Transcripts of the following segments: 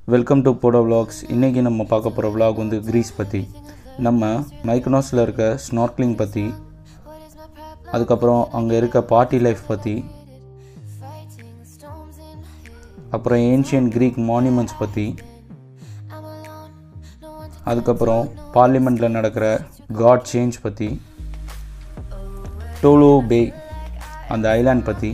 Welcome to Bodo vlogs இன்றைக்கி நம்ம பார்க்க போகிற vlog வந்து கிரீஸ் பற்றி நம்ம மைக்னோஸில் இருக்க ஸ்னார்க்லிங் பற்றி அதுக்கப்புறம் அங்கே இருக்க பார்ட்டி லைஃப் பற்றி அப்புறம் ஏன்ஷியன் க்ரீக் மான்யூமெண்ட்ஸ் பற்றி அதுக்கப்புறம் பார்லிமெண்ட்டில் நடக்கிற காட் சேஞ்ச் பற்றி டோலோ பே அந்த ஐலாண்ட் பற்றி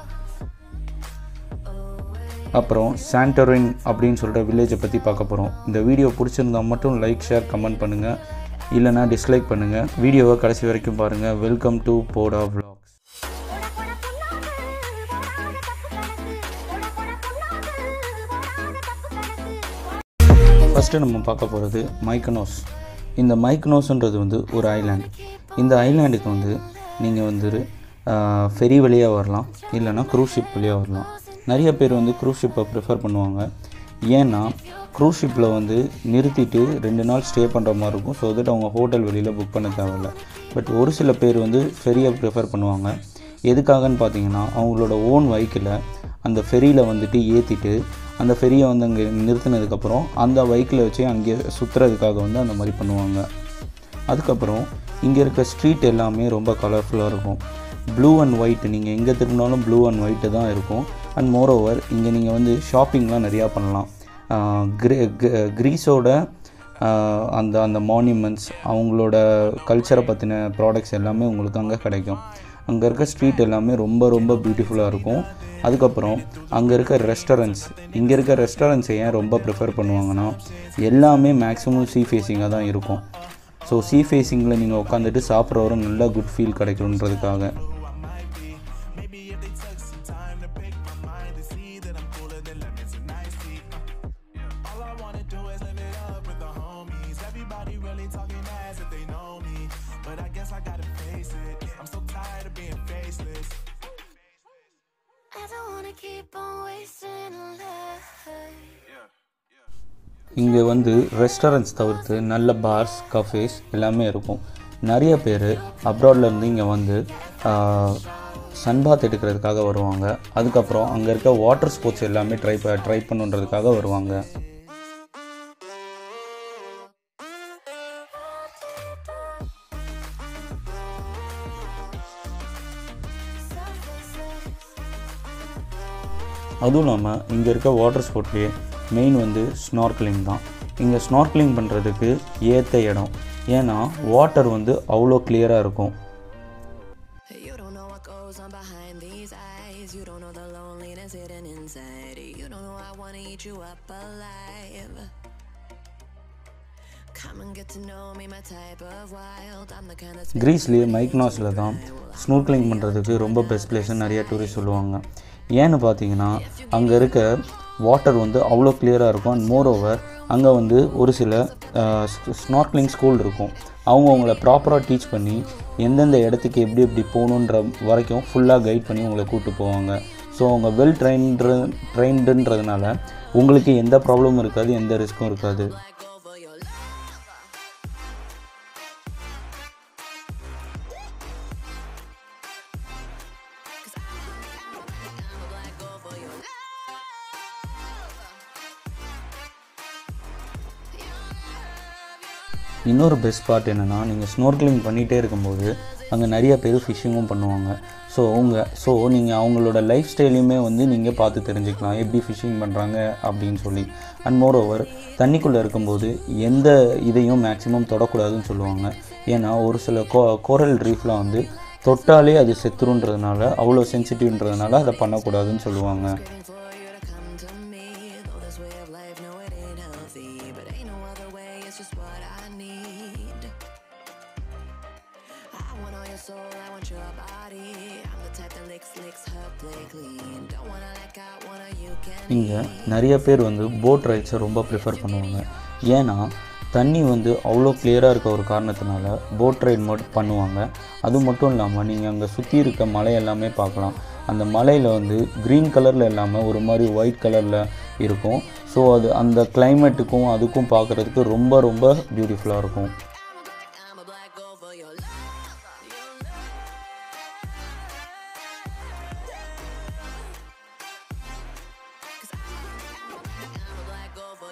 அப்புறம் சாண்டரின் அப்படின்னு சொல்கிற வில்லேஜை பற்றி பார்க்க போகிறோம் இந்த வீடியோ பிடிச்சிருந்தா மட்டும் லைக் ஷேர் கமெண்ட் பண்ணுங்கள் இல்லைனா டிஸ்லைக் பண்ணுங்கள் வீடியோவை கடைசி வரைக்கும் பாருங்கள் வெல்கம் டு போடா vlogs போடா போடா பொண்ணாது போடாத தப்பு கணக்கு போடா போடா பொண்ணாது போடாத தப்பு கணக்கு ஃபஸ்ட்டு நம்ம பார்க்க போகிறது மைக்கனோஸ் இந்த மைக்கனோஸ்ன்றது வந்து ஒரு ஐலாண்ட் இந்த ஐலாண்டுக்கு வந்து நீங்கள் வந்து ஃபெரி வழியாக வரலாம் இல்லைன்னா க்ரூஸ் ஷிப் வழியாக வரலாம் நிறைய பேர் வந்து க்ரூஸ் ஷிப்பை ப்ரிஃபர் பண்ணுவாங்க ஏன்னா க்ரூஸ் ஷிப்பில் வந்து நிறுத்திட்டு ரெண்டு நாள் ஸ்டே பண்ணுற மாதிரி இருக்கும் ஸோ தட் அவங்க ஹோட்டல் வெளியில் புக் பண்ண தேவையில்ல பட் ஒரு சில பேர் வந்து ஃபெரியை ப்ரிஃபர் பண்ணுவாங்க எதுக்காகன்னு பார்த்தீங்கன்னா அவங்களோட ஓன் வெஹிக்கிளை அந்த ஃபெரியில் வந்துட்டு ஏற்றிட்டு அந்த ஃபெரியை வந்து அங்கே நிறுத்தினதுக்கப்புறம் அந்த பைக்கில் வச்சு அங்கே சுற்றுறதுக்காக வந்து அந்த மாதிரி பண்ணுவாங்க அதுக்கப்புறம் இங்கே இருக்க ஸ்ட்ரீட் எல்லாமே ரொம்ப கலர்ஃபுல்லாக இருக்கும் ப்ளூ அண்ட் ஒயிட் நீங்கள் எங்கே திரும்பினாலும் ப்ளூ அண்ட் ஒயிட்டு தான் இருக்கும் அண்ட் மோரோவர் இங்கே நீங்கள் வந்து ஷாப்பிங்லாம் நிறையா பண்ணலாம் ஆஹ் கிரே க- கிரீஸோட ஆஹ் அந்த அந்த மான்யூமெண்ட்ஸ் அவங்களோட கல்ச்சரை பற்றின ப்ராடக்ட்ஸ் எல்லாமே உங்களுக்கு அங்கே கிடைக்கும் அங்கே இருக்க ஸ்ட்ரீட் எல்லாமே ரொம்ப ரொம்ப பியூட்டிஃபுல்லாக இருக்கும் அதுக்கப்புறம் அங்கே இருக்க ரெஸ்டாரண்ட்ஸ் இங்கே இருக்க ரெஸ்டாரண்ட்ஸை ஏன் ரொம்ப ப்ரிஃபர் பண்ணுவாங்கன்னா எல்லாமே மேக்ஸிமம் சீ ஃபேஸிங்காக தான் இருக்கும் ஸோ சீ ஃபேஸிங்கில் நீங்கள் உட்காந்துட்டு சாப்பிட்ற ஒரு நல்ல குட் ஃபீல் கிடைக்குன்றதுக்காக I don't wanna keep on wasting life இங்கே வந்து ரெஸ்டாரண்ட்ஸ் தவிர்த்து நல்ல பார்ஸ் கஃபேஸ் எல்லாமே இருக்கும் நிறைய பேர் அப்ராட்லேருந்து இங்கே வந்து சன்பாத் எடுக்கிறதுக்காக வருவாங்க அதுக்கப்புறம் அங்கே இருக்க வாட்டர் ஸ்போர்ட்ஸ் எல்லாமே ட்ரை ட்ரை பண்ணுன்றதுக்காக வருவாங்க அதுவும் இல்லாமல் இங்கே இருக்க வாட்டர் ஸ்போர்ட்லேயே மெயின் வந்து ஸ்னார்க்லிங் தான் இங்கே ஸ்னார்க்லிங் பண்ணுறதுக்கு ஏற்ற இடம் ஏன்னா வாட்டர் வந்து அவ்வளோ கிளியராக இருக்கும் You don't know what goes on behind these eyes. You don't know the loneliness hidden inside. You don't know I wanna eat you up alive. Come and get to know me, my type of wild. I'm the kind that's கிரீஸ்லேயே மைக்னாஸில் தான் ஸ்னூர்க்லிங் பண்ணுறதுக்கு ரொம்ப best பிளேஸ்னு நிறைய tourist சொல்லுவாங்க ஏன்னு பார்த்தீங்கன்னா அங்கே இருக்க water வந்து அவ்வளோ கிளியராக இருக்கும் அண்ட் மோர் ஓவர் அங்கே வந்து ஒரு சில ஸ்னார்க்லிங் ஸ்கூல் இருக்கும் அவங்க அவங்கள ப்ராப்பராக டீச் பண்ணி எந்தெந்த இடத்துக்கு எப்படி எப்படி போகணுன்ற வரைக்கும் ஃபுல்லாக கைட் பண்ணி உங்களை கூப்பிட்டு போவாங்க ஸோ அவங்க வெல் ட்ரைன்டு ட்ரைன்டுன்றதுனால உங்களுக்கு எந்த ப்ராப்ளமும் இருக்காது எந்த ரிஸ்க்கும் இருக்காது black over your love. I'm a black over your love. இன்னொரு பெஸ்ட் பார்ட் என்னென்னா நீங்கள் ஸ்னோர்க்லிங் பண்ணிகிட்டே இருக்கும்போது அங்கே நிறைய பேர் ஃபிஷ்ஷிங்கும் பண்ணுவாங்க ஸோ உங்கள் ஸோ நீங்கள் அவங்களோட லைஃப் ஸ்டைலையுமே வந்து நீங்கள் பார்த்து தெரிஞ்சுக்கலாம் எப்படி ஃபிஷ்ஷிங் பண்ணுறாங்க அப்படின்னு சொல்லி அண்ட் மோர் ஓவர் தண்ணிக்குள்ளே இருக்கும்போது எந்த இதையும் மேக்ஸிமம் தொடக்கூடாதுன்னு சொல்லுவாங்க ஏன்னா ஒரு சில கோ கோரல் ரீஃப்லாம் வந்து தொட்டாலே அது செத்துருன்றதுனால அவ்வளோ சென்சிட்டிவ்ன்றதுனால அதை பண்ணக்கூடாதுன்னு சொல்லுவாங்க Craving for you to come to me. Though this way of life, no, it ain't healthy. But ain't no other way, it's just what I need. I want all your soul, I want your body. I'm the type that licks, licks her, play clean. Don't wanna let out one of you can இங்கே நிறைய பேர் வந்து boat ரைட்ஸை ரொம்ப prefer பண்ணுவாங்க ஏன்னா தண்ணி வந்து அவ்வளோ கிளியராக இருக்க ஒரு காரணத்தினால போட் ரைட் மட்டும் பண்ணுவாங்க அது மட்டும் இல்லாமல் நீங்கள் அங்கே சுற்றி இருக்க மலை எல்லாமே பார்க்கலாம் அந்த மலையில் வந்து க்ரீன் கலரில் இல்லாமல் ஒரு மாதிரி ஒயிட் கலரில் இருக்கும் ஸோ அது அந்த கிளைமேட்டுக்கும் அதுக்கும் பார்க்குறதுக்கு ரொம்ப ரொம்ப பியூட்டிஃபுல்லாக இருக்கும் I'm a black girl for your love. Your love. Cause I'm a black girl for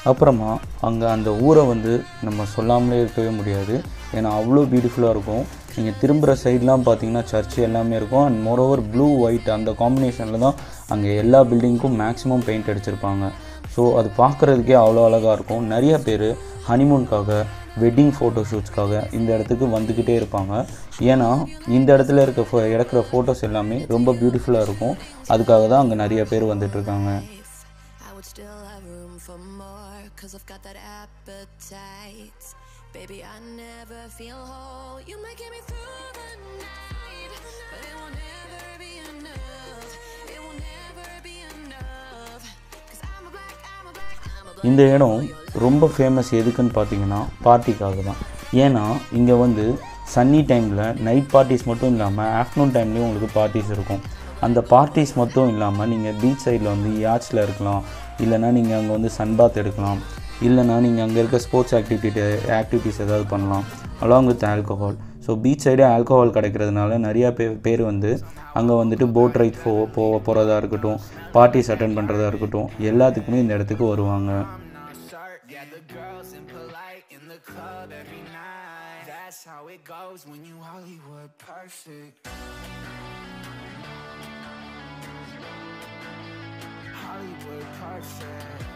அப்புறமா அங்கே அந்த ஊரை வந்து நம்ம சொல்லாமலே இருக்கவே முடியாது ஏன்னா அவ்வளோ பியூட்டிஃபுல்லாக இருக்கும் நீங்கள் திரும்புகிற சைட்லாம் பார்த்தீங்கன்னா சர்ச் எல்லாமே இருக்கும் அண்ட் மோரோவர் ப்ளூ ஒயிட் அந்த காம்பினேஷனில் தான் அங்கே எல்லா பில்டிங்க்கும் மேக்ஸிமம் பெயிண்ட் அடிச்சிருப்பாங்க ஸோ அது பார்க்குறதுக்கே அவ்வளோ அழகாக இருக்கும் நிறைய பேர் ஹனிமூனுக்காக வெட்டிங் ஃபோட்டோ ஷூட்ஸ்க்காக இந்த இடத்துக்கு வந்துக்கிட்டே இருப்பாங்க ஏன்னா இந்த இடத்துல இருக்க ஃபோ எடுக்கிற ஃபோட்டோஸ் எல்லாமே ரொம்ப பியூட்டிஃபுல்லாக இருக்கும் அதுக்காக தான் அங்கே நிறைய பேர் வந்துட்டுருக்காங்க I would still have room for more, cause I've got that appetite. Baby, I never feel whole. You might get me through the night, but it will never be enough. It will never be enough. Cause I'm a black, I'm a black, I'm a black. இந்த இடம் ரொம்ப famous எதுக்குன்னு பார்த்தீங்கன்னா பார்ட்டிக்காக தான் ஏன்னா இங்கே வந்து சன்னி டைமில் நைட் பார்ட்டிஸ் மட்டும் இல்லாமல் ஆஃப்டர்நூன் டைம்லேயும் உங்களுக்கு பார்ட்டிஸ் இருக்கும் அந்த பார்ட்டிஸ் மட்டும் இல்லாமல் நீங்கள் பீச் சைடில் வந்து யாட்சில் இருக்கலாம் இல்லைனா நீங்கள் அங்கே வந்து சன்பாத் எடுக்கலாம் இல்லைனா நீங்கள் அங்கே இருக்க ஸ்போர்ட்ஸ் ஆக்டிவிட்டி ஆக்டிவிட்டீஸ் ஏதாவது பண்ணலாம் along with alcohol so beach சைடே ஆல்கஹால் கிடைக்கிறதுனால நிறையா பே பேர் வந்து அங்கே வந்துட்டு போட் ரைட் போ போக போகிறதா இருக்கட்டும் பார்ட்டிஸ் அட்டன் பண்ணுறதா இருக்கட்டும் எல்லாத்துக்குமே இந்த இடத்துக்கு வருவாங்க shirt. Yeah, the girls impolite in the club every night. That's how it goes when you Hollywood perfect. Hollywood perfect.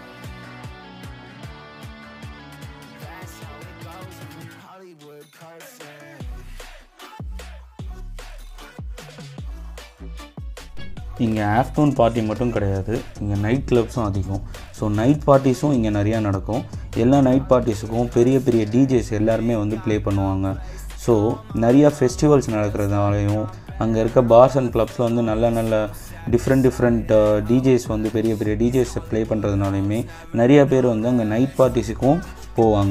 That's how it goes when you Hollywood perfect. இங்கே ஆஃப்டர்நூன் பார்ட்டி மட்டும் கிடையாது இங்கே நைட் கிளப்ஸும் அதிகம் so night பார்ட்டிஸும் இங்கே நிறையா நடக்கும் எல்லா night பார்ட்டிஸுக்கும் பெரிய பெரிய டிஜேஸ் எல்லாருமே வந்து ப்ளே பண்ணுவாங்க ஸோ நிறையா ஃபெஸ்டிவல்ஸ் நடக்கிறதுனாலையும் அங்கே இருக்க பார்ஸ் அண்ட் கிளப்ஸில் வந்து நல்ல நல்ல டிஃப்ரெண்ட் டிஃப்ரெண்ட் டிஜேஸ் வந்து பெரிய பெரிய டிஜேஸ் ப்ளே பண்ணுறதுனாலையுமே நிறைய பேர் வந்து அங்கே நைட் பார்ட்டிஸுக்கும் போவாங்க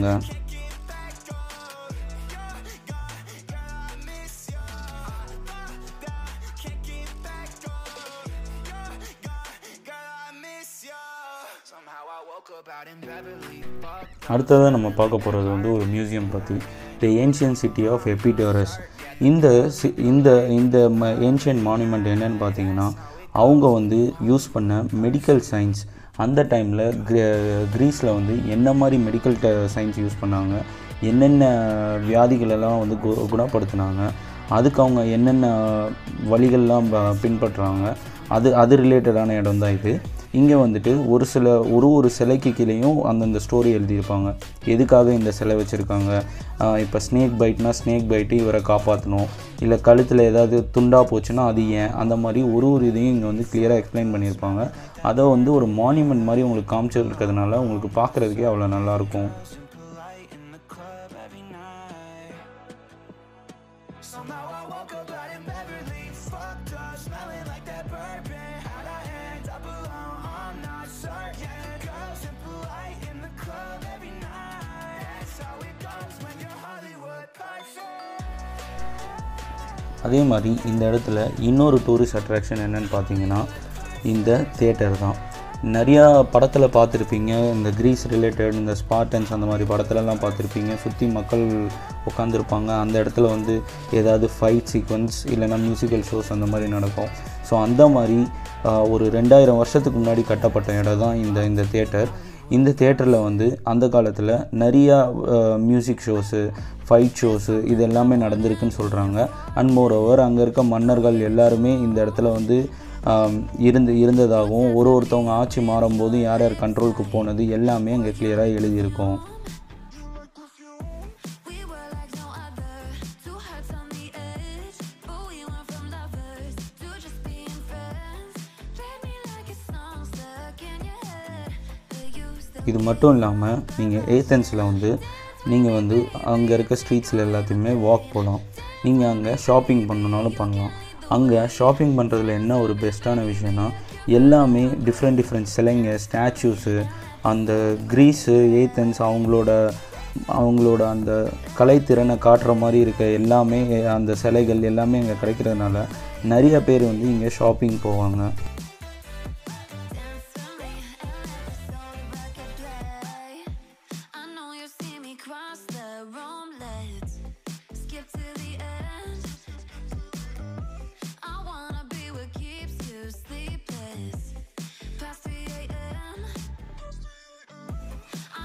Girl, I miss ya. Somehow I woke up out in Beverly. Fuck. அடுத்ததாக நம்ம பார்க்க போகிறது வந்து ஒரு மியூசியம் பற்றி the ancient city of Epidaurus இந்த சி இந்த இந்த ம ஏன்ஷியன் மானுமெண்ட் என்னன்னு பார்த்தீங்கன்னா அவங்க வந்து யூஸ் பண்ண மெடிக்கல் சயின்ஸ் அந்த டைமில் க்ரீஸில் வந்து என்ன மாதிரி மெடிக்கல் சயின்ஸ் யூஸ் பண்ணாங்க என்னென்ன வியாதிகளெல்லாம் வந்து கு குணப்படுத்தினாங்க அதுக்கு அவங்க என்னென்ன வழிகள்லாம் ப- பின்பற்றுறாங்க அது அது ரிலேட்டடான இடம் தான் இது இங்கே வந்துட்டு ஒரு சில ஒரு ஒரு சிலைக்கு கீழேயும் அந்தந்த ஸ்டோரி எழுதியிருப்பாங்க எதுக்காக இந்த சிலை வச்சுருக்காங்க இப்போ ஸ்னேக் பைட்னா ஸ்னேக் பைட்டு இவரை காப்பாற்றணும் இல்லை கழுத்தில் ஏதாவது துண்டா போச்சுன்னா அது ஏன் அந்த மாதிரி ஒரு ஒரு இதையும் இங்கே வந்து கிளியராக எக்ஸ்பிளைன் பண்ணியிருப்பாங்க அதை வந்து ஒரு மானுமெண்ட் மாதிரி உங்களுக்கு காமிச்சிருக்கிறதுனால உங்களுக்கு பார்க்குறதுக்கே அவ்வளோ நல்லாயிருக்கும் Light in the club every night. Somehow I woke up out in Beverly. Fucked up, smelling like that bourbon. How'd I end up alone? I'm not certain. Girls are polite in the club every night. That's how it goes when you're Hollywood perfect. அதே மாதிரி இந்த இடத்துல இன்னொரு tourist attraction என்னன்னு பார்த்தீங்கன்னா இந்த theatre தான் நிறையா படத்தில் பார்த்துருப்பீங்க இந்த கிரீஸ் ரிலேட்டட் இந்த ஸ்பாட்டன்ஸ் அந்த மாதிரி படத்துலலாம் பார்த்துருப்பீங்க சுற்றி மக்கள் உட்காந்துருப்பாங்க அந்த இடத்துல வந்து ஏதாவது ஃபைட் சீக்வன்ஸ் இல்லைன்னா மியூசிக்கல் ஷோஸ் அந்த மாதிரி நடக்கும் ஸோ அந்த மாதிரி ஆஹ், ஒரு ரெண்டாயிரம் வருஷத்துக்கு முன்னாடி கட்டப்பட்ட இடம் தான் இந்த இந்த தேட்டர் இந்த தேட்டரில் வந்து அந்த காலத்தில் நிறையா மியூசிக் ஷோஸு ஃபைட் ஷோஸு இது எல்லாமே நடந்திருக்குன்னு சொல்கிறாங்க அண்ட் மோர் ஓவர் அங்கே இருக்க மன்னர்கள் எல்லாருமே இந்த இடத்துல வந்து ஆம், இருந்து இருந்ததாகவும் ஒரு ஒருத்தவங்க ஆட்சி மாறும்போது யார் யார் கண்ட்ரோலுக்கு போனது எல்லாமே அங்கே கிளியராக எழுதியிருக்கும் We were like no other, two hearts on the edge, but we went from lovers to just being friends. Played me like a song stuck in your head. The used to இது மட்டும் இல்லாமல் நீங்கள் ஏத்தன்ஸில் வந்து நீங்கள் வந்து அங்கே இருக்க ஸ்ட்ரீட்ஸில் எல்லாத்தையுமே வாக் போகலாம் நீங்கள் அங்கே ஷாப்பிங் பண்ணணுனாலும் பண்ணலாம் அங்கே ஷாப்பிங் பண்ணுறதுல என்ன ஒரு பெஸ்ட்டான விஷயம்னா எல்லாமே டிஃப்ரெண்ட் டிஃப்ரெண்ட் சிலைங்க ஸ்டாச்சூஸு அந்த க்ரீஸு ஏத்தன்ஸ் அவங்களோட அவங்களோட அந்த கலைத்திறனை காட்டுற மாதிரி இருக்க எல்லாமே அந்த சிலைகள் எல்லாமே இங்கே கிடைக்கிறதுனால நிறைய பேர் வந்து இங்கே ஷாப்பிங் போவாங்க dance to me, and let's all rock and play. I know you see me cross the room, let's skip to the end. I wanna be what keeps you sleepless, past 3 a.m.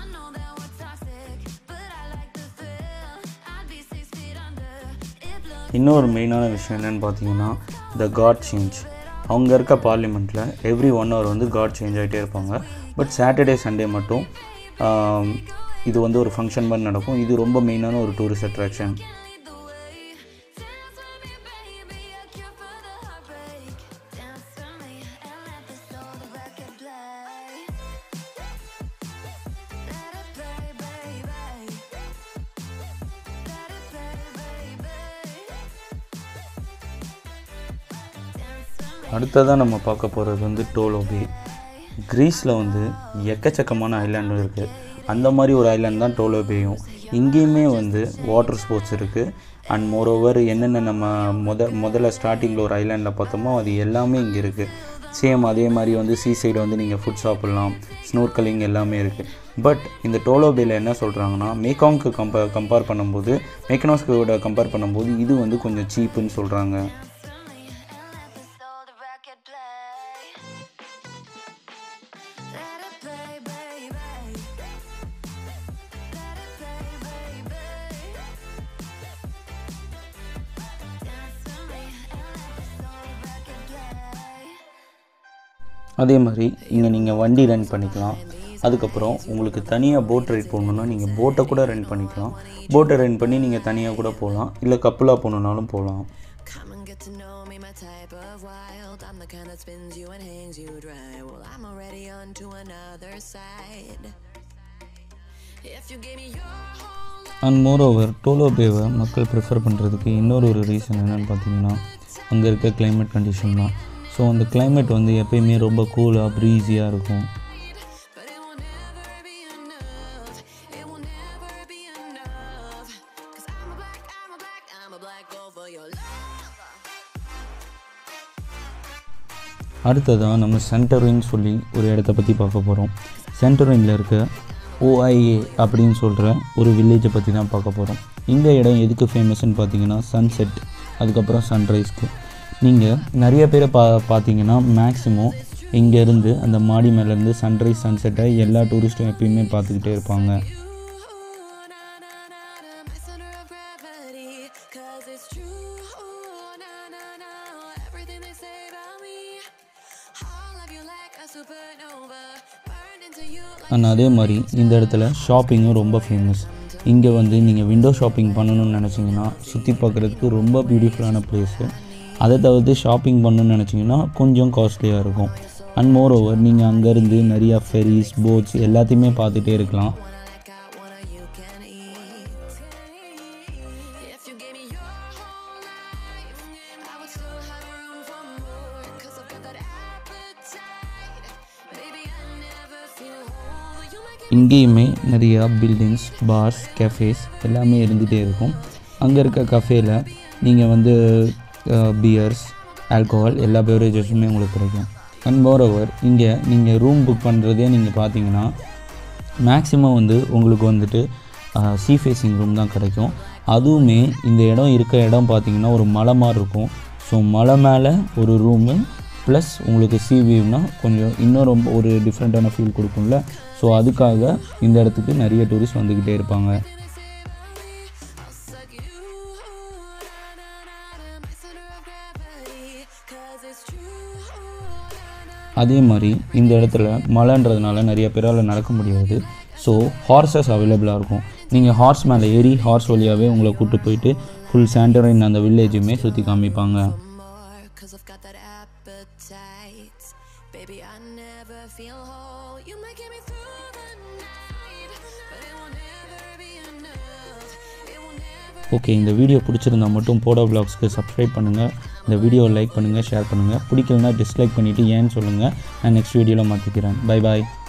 இன்னொரு மெயினான விஷயம் என்னென்னு பார்த்தீங்கன்னா த God change அவங்க இருக்க பார்லிமெண்ட்டில் every one hour வந்து guard change ஆகிட்டே இருப்பாங்க பட் சாட்டர்டே சண்டே மட்டும் ஆம், இது வந்து ஒரு ஃபங்க்ஷன் மாதிரி நடக்கும் இது ரொம்ப மெயினான ஒரு tourist attraction the way. Dance with me, baby, a cure for the heartbreak. Dance with me and let the soul the record play. Let it play, baby. Let it play, baby. Dance with me. அடுத்ததாக நம்ம பார்க்க போகிறது வந்து டோலோபே கிரீஸில் வந்து எக்கச்சக்கமான ஐலாண்டும் இருக்குது அந்த மாதிரி ஒரு ஐலாண்ட் தான் டோலோபேயும் இங்கேயுமே வந்து வாட்டர் ஸ்போர்ட்ஸ் இருக்குது அண்ட் மோரோவர் என்னென்ன நம்ம முத முதல்ல ஸ்டார்டிங்கில் ஒரு ஐலாண்டில் பார்த்தோமோ அது எல்லாமே இங்கே இருக்குது சேம் அதே மாதிரி வந்து சீ சைடு வந்து நீங்கள் ஃபுட் சாப்பிட்லாம் ஸ்னோர்கலிங் எல்லாமே இருக்குது பட் இந்த டோலோபேல என்ன சொல்கிறாங்கன்னா மேகாங்க்கு கம்பேர் கம்பேர் பண்ணும்போது மேக்கனாஸ்கோட கம்பேர் பண்ணும்போது இது வந்து கொஞ்சம் சீப்புன்னு சொல்கிறாங்க Let the soul the record play. Let it play, baby. Let it play, baby. Dance with me and let the soul the record play. அதே மாதிரி இங்கே நீங்கள் வண்டி ரெண்ட் பண்ணிக்கலாம் அதுக்கப்புறம் உங்களுக்கு தனியாக போட் ரைட் போகணுன்னா நீங்கள் போட்டை கூட ரெண்ட் பண்ணிக்கலாம் போட்டை ரெண்ட் பண்ணி நீங்கள் தனியாக கூட போகலாம் இல்லை கப்பலாக போகணுன்னாலும் போகலாம் Come and get to know me, my type of wild. I'm the kind that spins you and hangs you dry. Well, I'm already on to another side. If you give me your whole life. And moreover டோலோ பேவை மக்கள் prefer பண்ணுறதுக்கு இன்னொரு ஒரு reason என்னென்னு பார்த்தீங்கன்னா அங்கே இருக்க climate கண்டிஷன் தான் ஸோ அந்த climate வந்து எப்பயுமே ரொம்ப கூலாக ப்ரீஸியாக இருக்கும் But it will never be enough. It will never be enough. Cause I'm a black, I'm a black, I'm a black gold for your love. அடுத்ததாக நம்ம சென்டரின்னு சொல்லி ஒரு இடத்த பற்றி பார்க்க போகிறோம் சென்டரிங்கில் இருக்க ஓஐஏ அப்படின்னு சொல்கிற ஒரு வில்லேஜை பற்றி தான் பார்க்க போகிறோம் இந்த இடம் எதுக்கு ஃபேமஸ்ன்னு பார்த்தீங்கன்னா சன்செட் அதுக்கப்புறம் சன்ரைஸ்க்கு நீங்கள் நிறைய பேரை பா பார்த்தீங்கன்னா மேக்ஸிமம் இங்கேருந்து அந்த மாடி மேலேருந்து சன்ரைஸ் சன்செட்டை எல்லா டூரிஸ்ட்டும் எப்பயுமே பார்த்துக்கிட்டே இருப்பாங்க Ooh, na na na na, my center of gravity. Cause it's true. Ooh, na na na, everything they say about me. All of you like a supernova. Burned into you like and அதே மாதிரி இந்த இடத்துல ஷாப்பிங்கும் ரொம்ப famous இங்கே வந்து நீங்கள் window shopping பண்ணணும்னு நினச்சிங்கன்னா சுற்றி பார்க்குறதுக்கு ரொம்ப பியூட்டிஃபுல்லான பிளேஸு அதை தவிர்த்து ஷாப்பிங் பண்ணணும்னு நினச்சிங்கன்னா கொஞ்சம் காஸ்ட்லியாக இருக்கும் அண்ட் மோர் ஓவர் நீங்கள் அங்கேருந்து நிறையா ஃபெரிஸ் போட்ஸ் எல்லாத்தையுமே பார்த்துட்டே இருக்கலாம் one I got, one of you can eat. If you gave me your whole life, I would still have room for more. Cause I've got that appetite. Baby, I never feel whole. You make it இங்கேயுமே நிறையா buildings parse cafes எல்லாமே இருந்துகிட்டே இருக்கும் அங்கே இருக்க கஃபேல நீங்கள் வந்து piers alcohol எல்லா பெவரேஜஸுமே உங்களுக்கு கிடைக்கும் அண்ட் மோரோவர் இங்கே நீங்கள் ரூம் புக் பண்ணுறதே நீங்கள் பார்த்தீங்கன்னா மேக்ஸிமம் வந்து உங்களுக்கு வந்துட்டு சீ ஃபேஸிங் ரூம் தான் கிடைக்கும் அதுவுமே இந்த இடம் இருக்க இடம் பார்த்தீங்கன்னா ஒரு மலை மாதிரி இருக்கும் ஸோ மலை மேலே ஒரு ரூமு ப்ளஸ் உங்களுக்கு சீ வியூனா கொஞ்சம் இன்னும் ரொம்ப ஒரு டிஃப்ரெண்ட்டான ஃபீல் கொடுக்கும்ல ஸோ அதுக்காக இந்த இடத்துக்கு நிறைய டூரிஸ்ட் வந்துக்கிட்டே இருப்பாங்க I'll suck you. Na na na na, my center of gravity. Cause it's true. Na na. அதே மாதிரி இந்த இடத்துல மலைன்றதுனால நிறைய பேரால் நடக்க முடியாது ஸோ ஹார்சஸ் அவைலபிளாக இருக்கும் நீங்கள் ஹார்ஸ் மேலே ஏறி ஹார்ஸ் வழியாகவே உங்களை கூட்டு போயிட்டு ஃபுல் சாண்டரின் அந்த வில்லேஜுமே சுற்றி காமிப்பாங்க more cause I've got that appetite. Baby, I never feel whole. You might get me through the night, but it will never be enough. It will never. Okay இந்த வீடியோ பிடிச்சிருந்தா மட்டும் போடோ பிளாக்ஸ்க்கு சப்ஸ்கிரைப் பண்ணுங்கள் இந்த வீடியோவை like பண்ணுங்கள் share பண்ணுங்கள் பிடிக்கலனா dislike பண்ணிவிட்டு ஏன்னு சொல்லுங்கள் நான் நெக்ஸ்ட் வீடியோவில் மாற்றிக்கிறேன் பை பாய்